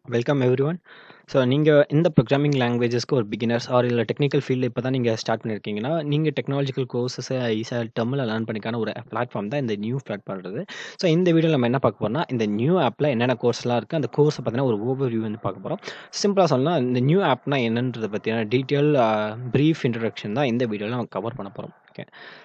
Welcome everyone. So நீங்க இந்த programming லாங்குவேஜஸ்க்கு ஒரு பிகினர்ஸ் ஆர் இல்ல டெக்னிக்கல் ஃபீல்ட்ல இப்ப தான் நீங்க ஸ்டார்ட் பண்ணியிருக்கீங்கன்னா, நீங்க டெக்னாலஜிக்கல் கோர்ஸஸ ஈஸியா டெர்ம்ல லேர்ன் பண்ணிக்கான ஒரு பிளாட்ஃபார்ம் தான் இந்த நியூ பிளாட்ஃபார்ம்ன்றது. ஸோ இந்த வீடியோல நம்ம என்ன பார்க்க போறோம்னா, இந்த நியூ ஆப்ல என்னென்ன கோர்ஸ்லாம் இருக்கு, அந்த கோர்ஸ பத்தின ஒரு ஓவர்வியூ வந்து பார்க்க போறோம். சிம்பிளா சொல்லணும்னா, இந்த நியூ ஆப்னா என்னன்றத பத்தியான டீட்டெயில் அ பிரீஃப் இன்ட்ரோடக்ஷன் தான் இந்த வீடியோல நம்ம கவர் பண்ண போறோம். ஓகே.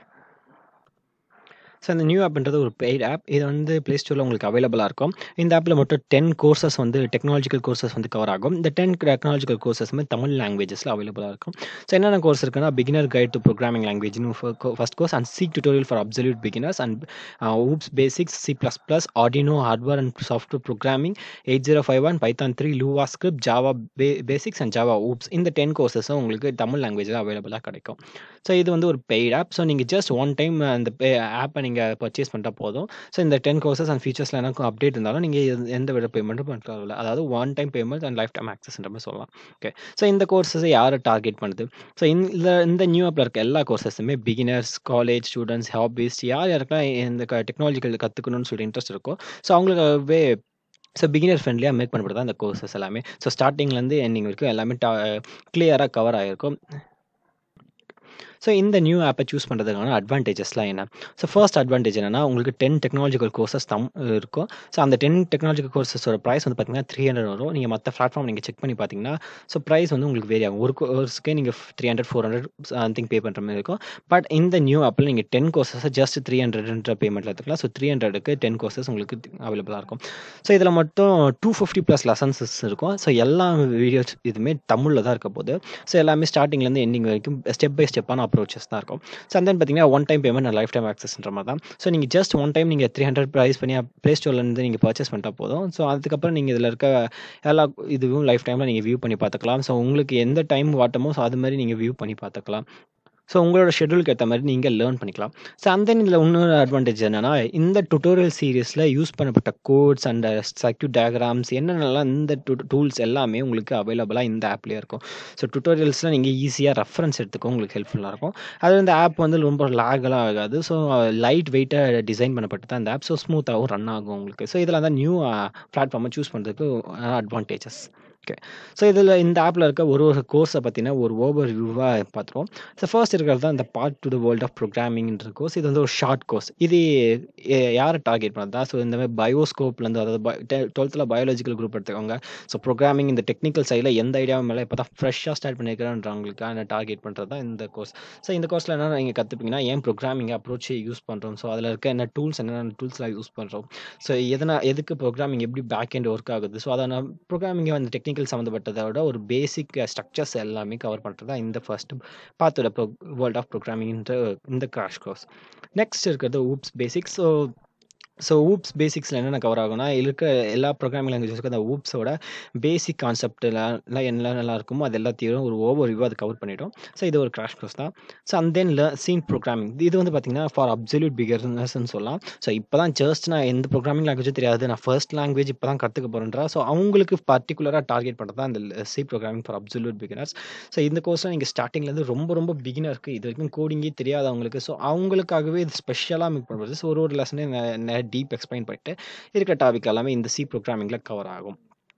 ஸோ இந்த நியூ ஆப்ன்றது ஒரு பெய்ட் ஆப். இது வந்து Play Storeல உங்களுக்கு அவைலபிளா இருக்கும். இந்த ஆப்ல மொத்தம் 10 கோர்ஸஸ் வந்து டெக்னாலஜிக்கல் கோர்ஸஸ் வந்து கவர் ஆகும். இந்த 10 டெக்னாலஜிக்கல் கோர்ஸஸுமே தமிழ் லாங்குவேஜஸ்ல அவைலபிளா இருக்கும். ஸோ என்னென்ன கோர்ஸ் இருக்குன்னா, பிகினர் கைட் டூ ப்ரோகிராமிங் லாங்குவேஜ்னு ஃப கோ first course and C tutorial for absolute beginners and uh OOPS basics, C plus plus, Arduino hardware and software programming, 8051, Python 3, Lua script, Java பே basics and Java OOPS. இந்த 10 கோர்ஸஸும் உங்களுக்கு தமிழ் லாங்குவேஜ்ல அவைலபிளா கிடைக்கும். So இது வந்து ஒரு பெய்ட் ஆப். ஸோ நீங்க ஜஸ்ட் ஒன் டைம் அந்த பே ஆப்ப நீங்க பர்ச்சேஸ் பண்ணிட்டா போதும். ஸோ இந்த 10 கோர்ஸஸ் அண்ட் ஃபீச்சர்ஸ்ல எதனா அப்டேட் இருந்தாலும் நீங்க எ எந்த வித பேமெண்ட்டும் பண்ண தேவையில்ல. அதாவது one time payment and life time ஆக்சஸ்ன்ற மாரி சொல்லலாம். ஓகே. ஸோ இந்த கோர்ஸஸ யார டார்கெட் பண்ணுது? ஸோ இந்த இந்த நியூ ஆப்ல இருக்க எல்லா கோர்ஸஸுமே பிகினர்ஸ், காலேஜ் ஸ்டூடண்ட்ஸ், ஹாபீஸ் யார் யாருக்கெல்லாம் இந்த க டெக்னாலஜிக்கல் கத்துக்கணும்னு சொல்லி இன்ட்ரெஸ்ட் இருக்கோ, ஸோ அவங்களுக்காகவே ஸோ பிகினர் ஃப்ரெண்ட்லியா மேக் பண்ணப்பட்டது தான் இந்த கோர்ஸஸ் எல்லாமே. ஸோ ஸ்டார்ட்டிங்லேருந்து எண்டிங் வரைக்கும் எல்லாமே டா கிளியரா கவர் ஆகிருக்கும். ஸோ இந்த நியூ ஆப்ப சூஸ் பண்றதுக்கான அட்வான்டேஜஸ்லாம் என்ன? ஸோ ஃபர்ஸ்ட் அட்வான்டேஜ் என்னன்னா, உங்களுக்கு 10 டெக்னாலஜிக்கல் கோர்ஸஸ் தம் இருக்கும். ஸோ அந்த 10 டெக்னாலஜிக்கல் கோர்ஸஸோட பிரைஸ் வந்து பார்த்தீங்கன்னா, 300 வரும். நீங்க மத்த பிளாட்ஃபார்ம் நீங்க செக் பண்ணி பார்த்தீங்கன்னா, ஸோ பிரைஸ் வந்து உங்களுக்கு வேரி ஆகும். ஒரு கோர்ஸ்க்கே நீங்க 300, 400 சம்திங் பே பண்ற மாரி இருக்கும். பட் இந்த நியூ ஆப்ல நீங்க 10 கோர்ஸஸ ஜஸ்ட் 300ன்ற பேமெண்ட்ல எடுத்துக்கலாம். ஸோ 300க்கு 10 கோர்ஸஸ் உங்களுக்கு அவைலபிளா இருக்கும். ஸோ இதுல மட்டும் 250 பிளஸ் லெசன்ஸஸ் இருக்கும். ஸோ எல்லா வீடியோஸ் இதுவுமே தமிழ்ல தான் இருக்க போது. ஸோ எல்லாமே ஸ்டார்ட்டிங்லேருந்து எண்டிங் வரைக்கும் ஸ்டெப் பை ஸ்டெப்பான அப்ரோச்சஸ் தான் இருக்கும். ஸோ அண்ட் தென் பார்த்தீங்கன்னா, one time payment and life time ஆக்சஸ்ன்ற மாரி தான். ஸோ நீங்க ஜஸ்ட் ஒன் டைம் நீங்க 300 பிரைஸ் பண்ணி Play Storeலேருந்து நீங்க பர்ச்சேஸ் பண்ணிட்டா போதும். ஸோ அதுக்கப்புறம் நீங்க இதுல இருக்க எல்லா இதுவும் லைஃப் டைம்ல நீங்க வியூ பண்ணி பார்த்துக்கலாம். ஸோ உங்களுக்கு எந்த டைம் வாட்டமோ, ஸோ அது மாரி நீங்க வியூ பண்ணி பார்த்துக்கலாம். ஸோ உங்களோட ஷெட்யூலுக்கு ஏத்த மாரி நீங்க லேர்ன் பண்ணிக்கலாம். ஸோ அண்ட் தென் இதுல இன்னொரு அட்வான்டேஜ் என்னன்னா, இந்த டியூட்டோரியல் சீரிஸ்ல யூஸ் பண்ணப்பட்ட கோட்ஸ் அண்ட் சர்க்யூட் டயகிராம்ஸ் என்னென்னலாம் இந்த டூ டூல்ஸ் எல்லாமே உங்களுக்கு அவைலபிளா இந்த ஆப்லயே இருக்கும். ஸோ டியூட்டோரியல்ஸ்ல நீங்க ஈஸியா ரெஃபரன்ஸ் எடுத்துக்க உங்களுக்கு ஹெல்ப்ஃபுல்லா இருக்கும். அது இந்த ஆப் வந்து ரொம்ப லேக்லாம் ஆகாது. ஸோ லைட் வெயிட்டா டிசைன் பண்ணப்பட்டது தான் இந்த ஆப். ஸோ ஸ்மூத்தாவும் ரன் ஆகும் உங்களுக்கு. ஸோ இதெல்லாம் தான் நியூ அ பிளாட்ஃபார்ம சூஸ் பண்றதுக்கு அட்வான்டேஜஸ். ஓகே. ஸோ இதுல இந்த ஆப்ல இருக்க ஒரு ஒரு கோர்ஸ பத்தின ஒரு ஓவர் வியூவா பார்த்துருவோம். ஸோ ஃபர்ஸ்ட் இருக்கிறது தான் இந்த part two the world of ப்ரோகிராமிங்ன்ற கோர்ஸ். இது வந்து ஒரு ஷார்ட் கோர்ஸ். இது எ யார டார்கெட் பண்ணுதுன்னா, ஸோ இந்த மாரி பயோஸ்கோப்லேருந்து அதாவது ப டெ 12ல பயாலஜிக்கல் குரூப் எடுத்துக்கவங்க. ஸோ ப்ரோகிராமிங் இந்த டெக்னிக்கல் சைட்ல எந்த ஐடியாவும் இல்ல. இப்ப தான் ஃப்ரெஷ்ஷா ஸ்டார்ட் பண்ணியிருக்கிறேன்றவங்களுக்கான டார்கெட் பண்றது தான் இந்த கோர்ஸ். ஸோ இந்த கோர்ஸ்ல என்னென்ன நீங்க கத்துப்பீங்கன்னா, ஏன் ப்ரோகிராமிங் அப்ரோச் யூஸ் பண்றோம்? ஸோ அதுல இருக்க என்ன டூல்ஸ் என்னென்ன டூல்ஸ்லாம் யூஸ் பண்றோம்? ஸோ எதனா எதுக்கு ப்ரோகிராமிங் எப்படி பேக் எண்ட் ஒர்க் ஆகுது? ஸோ அதான ப்ரோகிராமிங் அந்த டெக்னிக்கல் சம்மந்தப்பட்டத விட ஒரு பேசிக் ஸ்ட்ரக்சர்ஸ் எல்லாமே கவர் பண்றது தான் இந்த ஃபர்ஸ்ட் பார்ட் த ப்ரோ வேர்ல்ட் ஆஃப் ப்ரோகிராமிங்ன்ற இந்த கிராஷ் கோர்ஸ். நெக்ஸ்ட் இருக்கிறது OOPS basics. So so OOPS பேசிக்ஸ்ல என்னென்ன கவர் ஆகும்னா, இருக்க எல்லா ப்ரோகிராமிங் லாங்குவேஜஸ்க்கும் அந்த ஊப்ஸோட பேசிக் கான்செப்ட்லாம் என்னென்னலாம் இருக்குமோ, அது எல்லாத்தையும் ஒரு ஓவர் வியூவா அது கவர் பண்ணிடும். ஸோ இது ஒரு கிராஷ் கோர்ஸ் தான். ஸோ அண்ட் தென் ல சீன் ப்ரோகிராமிங். இது வந்து பார்த்தீங்கன்னா, ஃபார் அப்சல்யூட் பிகினர்ஸ்ன்னு சொல்லலாம். ஸோ இப்ப தான் ஜஸ்ட் நான் எந்த ப்ரோகிராமிங் லாங்குவேஜும் தெரியாது. நான் ஃபர்ஸ்ட் லாங்குவேஜ் இப்ப தான் கத்துக்க போறேன்றா, ஸோ அவங்களுக்கு பர்ட்டிகுலரா டார்கெட் பண்றது தான் இந்த C programming for absolute beginners. So இந்த கோர்ஸ்ல நீங்க ஸ்டார்ட்டிங்லேருந்து ரொம்ப ரொம்ப பிகினருக்கு இதுவரைக்கும் கோடிங்கே தெரியாதவங்களுக்கு, ஸோ அவங்களுக்காகவே இது ஸ்பெஷலா மேக் பண்றது. ஸோ ஒரு ஒரு லெசனையும் நெ நெ டீப் எக்ஸ்பிளைன் பண்ணிட்டு, இருக்கிற டாபிக் எல்லாமே இந்த சி ப்ரோகிராமிங்ல கவர் ஆகும்.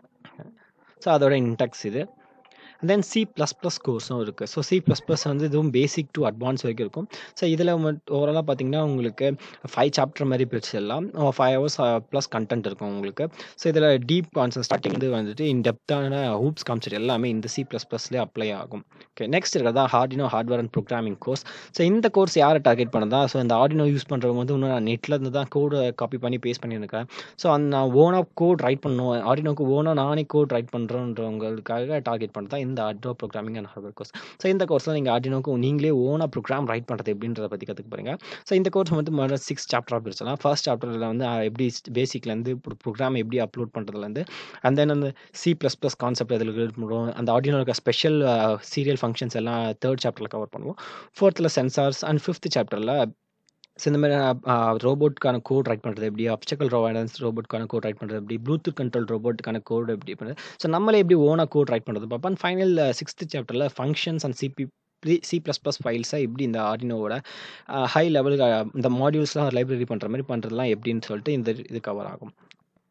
ஸோ அதோட இன்டெக்ஸ் இது. தென் சி பிளஸ் பிளஸ் கோர்ஸும் இருக்கு. ஸோ சி பிளஸ் பிளஸ் வந்து இதுவும் பேசிக் டூ அட்வான்ஸ் வரைக்கும் இருக்கும். ஸோ இதுல மட் ஓவராலா பார்த்தீங்கன்னா, உங்களுக்கு 5 சாப்டர் மாரி பிரிச்சிடலாம். 5 ஹவர்ஸ் பிளஸ் கன்டென்ட் இருக்கும் உங்களுக்கு. ஸோ இதுல டீப் கான்செப்ட் ஸ்டார்ட்டிங்லேருந்து வந்துட்டு இன் டெப்த்தான ஹூப்ஸ் கான்செப்ட் எல்லாமே இந்த சி பிளஸ் பிளஸ்லயே அப்ளை ஆகும். ஓகே. நெக்ஸ்ட் இருக்கிறது தான் Arduino hardware and programming course. So இந்த கோர்ஸ் யார டார்கெட் பண்ணுதுன்னா, ஸோ இந்த ஆர்டினோ யூஸ் பண்றவங்க வந்து இன்னும் நான் நெட்ல இருந்து தான் கோட காப்பி பண்ணி பேஸ்ட் பண்ணியிருக்கேன். ஸோ அந்த நான் ஓனா கோட் ரைட் பண்ணணும். ஆர்டினோக்கு ஓனா நானே கோட் ரைட் பண்றேன்றவங்களுக்காக டார்கெட் பண்ணது தான் இந்த Arduino programming and hardware course. So இந்த கோர்ஸ்ல நீங்க ஆர்டினோக்கு நீங்களே ஓனா ப்ரோகிராம் ரைட் பண்றது எப்படின்றத பத்தி கத்துக்க போறீங்க. ஸோ இந்த கோர்ஸ் வந்து மொத 6 சாப்டரா பிரிச்சலாம். ஃபர்ஸ்ட் சாப்டர்ல வந்து எப்படி பேசிக்லேருந்து ப்ரோகிராம் எப்படி அப்லோட் பண்றதுலேருந்து, அண்ட் தென் அந்த சி பிளஸ் பிளஸ் கான்செப்ட் அதில பண்ணுவோம். அந்த ஆர்டினோல இருக்க ஸ்பெஷல் சீரியல் ஃபங்ஷன்ஸ் எல்லாம் 3 சாப்டர்ல கவர் பண்ணுவோம். 4த்ல சென்சார்ஸ் அண்ட் 5த் சாப்டர்ல ஸோ இந்த மாரி அ ரோபோட்க்கான கோட் ரைட் பண்றது எப்படி? ஆப்ஸ்டக்கிள் அவாய்டன்ஸ் ரோபோட்க்கான கோட் ரைட் பண்றது எப்படி? ப்ளூடூத் கண்ட்ரோல் ரோபோட்க்கான கோட் எப்படி பண்றது? ஸோ நம்மளே எப்படி ஓனா கோட் ரைட் பண்றது பார்ப்போம். அண்ட் ஃபைனல் 6த் சாப்டர்ல ஃபங்ஷன்ஸ் அண்ட் சிபி ப்ரீ சி பிளஸ் பிளஸ் ஃபைல்ஸை எப்படி இந்த ஆர்டினோவோட ஹை லெவல் இந்த மாடியூல்ஸ்லாம் லைப்ரரி பண்ணுற மாதிரி பண்ணுறதுலாம் எப்படின்னு சொல்லிட்டு இந்த இது கவர் ஆகும்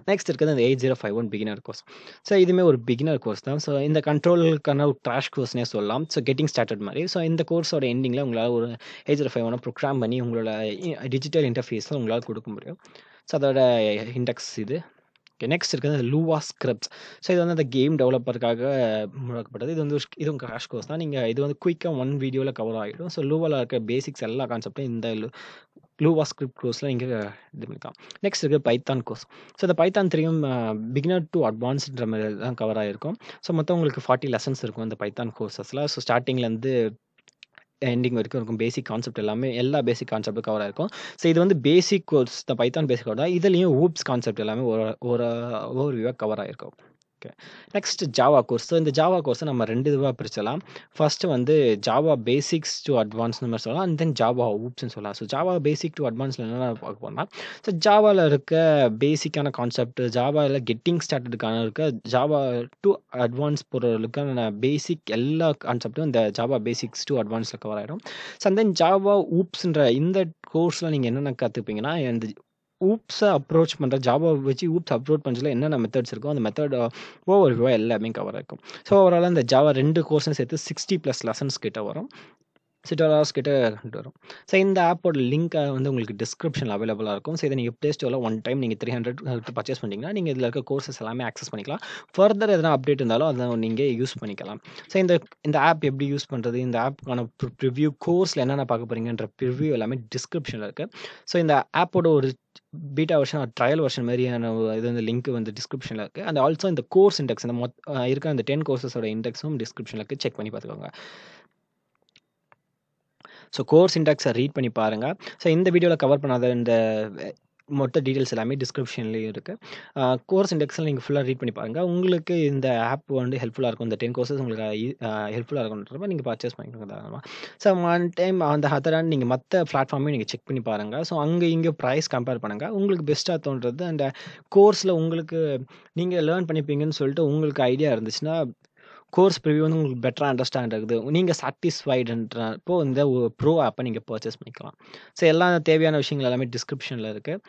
நெக்ஸ்ட் இருக்கிறது அந்த eight zero five one beginner course so இதுவுமே ஒரு பிகினர் கோர்ஸ் தான் ஸோ இந்த கண்ட்ரோலுக்கான ஒரு ட்ராஷ் கோர்ஸ்னே சொல்லலாம் ஸோ கெட்டிங் ஸ்டார்டட் மாதிரி ஸோ இந்த கோர்ஸோட எண்டிங்கில் உங்களால் ஒரு eight zero five one program பண்ணி உங்களோட டிஜிட்டல் இன்டர்ஃபேஸில் உங்களால் கொடுக்க முடியும் ஸோ அதோட இண்டெக்ஸ் இது ஓகே நெக்ஸ்ட் இருக்கிறது லூவா ஸ்கிரிப்ட்ஸ் ஸோ இது வந்து அந்த கேம் டெவலப்பருக்காக முழக்கப்பட்டது இது வந்து இது உங்கள் கிராஷ் கோர்ஸ் தான் நீங்கள் இது வந்து குயிக்காக ஒன் வீடியோவில் கவர் ஆகிடும் ஸோ லூவாவில் இருக்க பேசிக்ஸ் எல்லா கான்செப்டும் இந்த லூவா ஸ்கிரிப்ட் கோர்ஸில் நீங்கள் இது பண்ணிக்கலாம் நெக்ஸ்ட் இருக்குது பைத்தான் கோர்ஸ் ஸோ இந்த பைத்தான் தெரியும் பிகினர் டு அட்வான்ஸ்ன்ற மாதிரி தான் கவர் ஆகிருக்கும் ஸோ மொத்தம் உங்களுக்கு ஃபார்ட்டி லெசன்ஸ் இருக்கும் இந்த பைத்தான் கோர்சஸில் ஸோ ஸ்டார்டிங்லேருந்து எண்டிங் வரைக்கும் இருக்கும் பேசிக் கான்செப்ட் எல்லாமே எல்லா பேசிக் கான்செப்டும் கவர் ஆயிருக்கும் ஸோ இது வந்து பேசிக் கோர்ஸ் இந்த பைத்தான் பேசிக் கோர்ஸ் இதுலேயும் ஊப்ஸ் கான்செப்ட் எல்லாமே ஒரு ஒரு ஓவர் வியூவாக கவர் ஆயிருக்கும் okay next Java course so இந்த ஜாவா கோர்ஸை நம்ம ரெண்டு இதுவாக பிரிச்சலாம் ஃபஸ்ட்டு வந்து ஜாவா பேசிக்ஸ் டு அட்வான்ஸ் மாதிரி சொல்லலாம் அண்ட் தென் ஜாவா ஊப்ஸ்னு சொல்லலாம் ஸோ ஜாவா பேசிக் டு அட்வான்ஸில் என்னென்ன பார்க்க போனால் ஸோ ஜாவாவில் இருக்க பேசிக்கான கான்செப்ட் ஜாவாவில் கெட்டிங் ஸ்டார்டடுக்கான இருக்க ஜாவா டு அட்வான்ஸ் போகிறதுக்கான பேசிக் எல்லா கான்செப்ட்டும் இந்த ஜாவா பேசிக்ஸ் டு அட்வான்ஸில் கவர் ஆகிடும் ஸோ அண்ட் தென் ஜாவா ஊப்ஸ்ன்ற இந்த கோர்ஸில் நீங்கள் என்னென்ன கற்றுப்பீங்கன்னா இந்த ஊப்ஸை அப்ரோச் பண்ணுற ஜாபா வச்சு ஊப்ஸ் அப்ரோச் பண்ணுறதுல என்னென்ன மெத்தட்ஸ் இருக்கோ அந்த மெத்தட் ஓவர் வியூவாக எல்லாமே கவர் இருக்கும் ஸோ ஓவரால் இந்த ஜாவா ரெண்டு கோர்ஸும் சேர்த்து சிக்ஸ்டி ப்ளஸ் லெசன்ஸ் கிட்ட வரும் சிக்ஸ் ஹவர்ஸ் கிட்ட கொண்டு வரும் ஸோ இந்த ஆப்போட லிங்க் வந்து உங்களுக்கு டிஸ்கிரிப்ஷனில் அவைலபிளாக இருக்கும் ஸோ இதை நீங்கள் ப்ளே ஸ்டோரில் ஒன் டைம் நீங்கள் த்ரீ ஹண்ட்ரட் பர்ச்சேஸ் பண்ணிங்கன்னா நீங்கள் இதில் இருக்க கோர்சஸ் எல்லாமே ஆக்சஸ் பண்ணிக்கலாம் ஃபர்தர் எதனா அப்டேட் இருந்தாலும் அதை நீங்கள் யூஸ் பண்ணிக்கலாம் ஸோ இந்த இந்த ஆப் எப்படி யூஸ் பண்ணுறது இந்த ஆப்புக்கான ப்ரிவ்யூ கோர்ஸில் என்னென்ன பார்க்க போகிறீங்கன்ற ப்ரிவ்யூ எல்லாமே டிஸ்கிரிப்ஷனில் இருக்குது ஸோ இந்த ஆப்போட ஒரு பீட்டா வெர்ஷன் ட்ரையல் வெர்ஷன் மாதிரியான இது வந்து லிங்க் வந்து டிஸ்கிரிப்ஷனில் இருக்குது அண்ட் ஆல்சோ இந்த கோர்ஸ் இண்டெக்ஸ் இந்த மொத் இருக்க அந்த டென் கோர்சஸோட இண்டெக்ஸும் டிஸ்கிரிப்ஷனில் இருக்குது செக் பண்ணி பார்த்துக்கோங்க ஸோ கோர்ஸ் இண்டெக்ஸை ரீட் பண்ணி பாருங்கள் ஸோ இந்த வீடியோவில் கவர் பண்ணாத இந்த மொத்த டீட்டெயில்ஸ் எல்லாமே டிஸ்கிரிப்ஷன்லேயும் இருக்குது கோர்ஸ் இண்டெக்ஸில் நீங்கள் ஃபுல்லாக ரீட் பண்ணி பாருங்கள் உங்களுக்கு இந்த ஆப் வந்து ஹெல்ப்ஃபுல்லாக இருக்கும் இந்த டென் கோர்சஸ் உங்களுக்கு ஹெல்ப்ஃபுல்லாக இருக்குன்றப்ப நீங்கள் பர்ச்சேஸ் பண்ணிக்கோங்க தாராளமாக ஸோ ஒன் டைம் அந்த அதரான் நீங்கள் மற்ற பிளாட்ஃபார்மையும் நீங்கள் செக் பண்ணி பாருங்கள் ஸோ அங்கே இங்கே ப்ரைஸ் கம்பேர் பண்ணுங்கள் உங்களுக்கு பெஸ்ட்டாக தோன்றது அந்த கோர்ஸில் உங்களுக்கு நீங்கள் லேர்ன் பண்ணிப்பீங்கன்னு சொல்லிட்டு உங்களுக்கு ஐடியா இருந்துச்சுன்னா கோர்ஸ் ப்ரிவியூ வந்து உங்களுக்கு பெட்டராக அண்டர்ஸ்டாண்ட் ஆகுது நீங்கள் சாட்டிஸ்ஃபைடுன்றப்போ இந்த ப்ரோ ஆப்பை நீங்கள் பர்ச்சேஸ் பண்ணிக்கலாம் ஸோ எல்லா தேவையான விஷயங்கள் எல்லாமே டிஸ்கிரிப்ஷனில் இருக்குது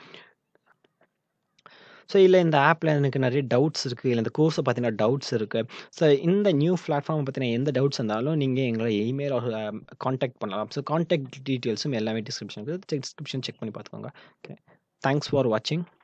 ஸோ இல்லை இந்த ஆப்பில் எனக்கு நிறைய டவுட்ஸ் இருக்குது இல்லை இந்த கோர்ஸை பற்றின டவுட்ஸ் இருக்குது ஸோ இந்த நியூ பிளாட்ஃபார்மை பற்றின எந்த டவுட்ஸ் இருந்தாலும் நீங்கள் எங்களை இமெயில் காண்டாக்ட் பண்ணலாம் ஸோ காண்டாக்ட் டீட்டெயில்ஸும் எல்லாமே டிஸ்கிரிப்ஷன் இருக்குது டிஸ்கிரிப்ஷன் செக் பண்ணி பார்த்துக்கோங்க ஓகே தேங்க்ஸ் ஃபார் வாட்சிங்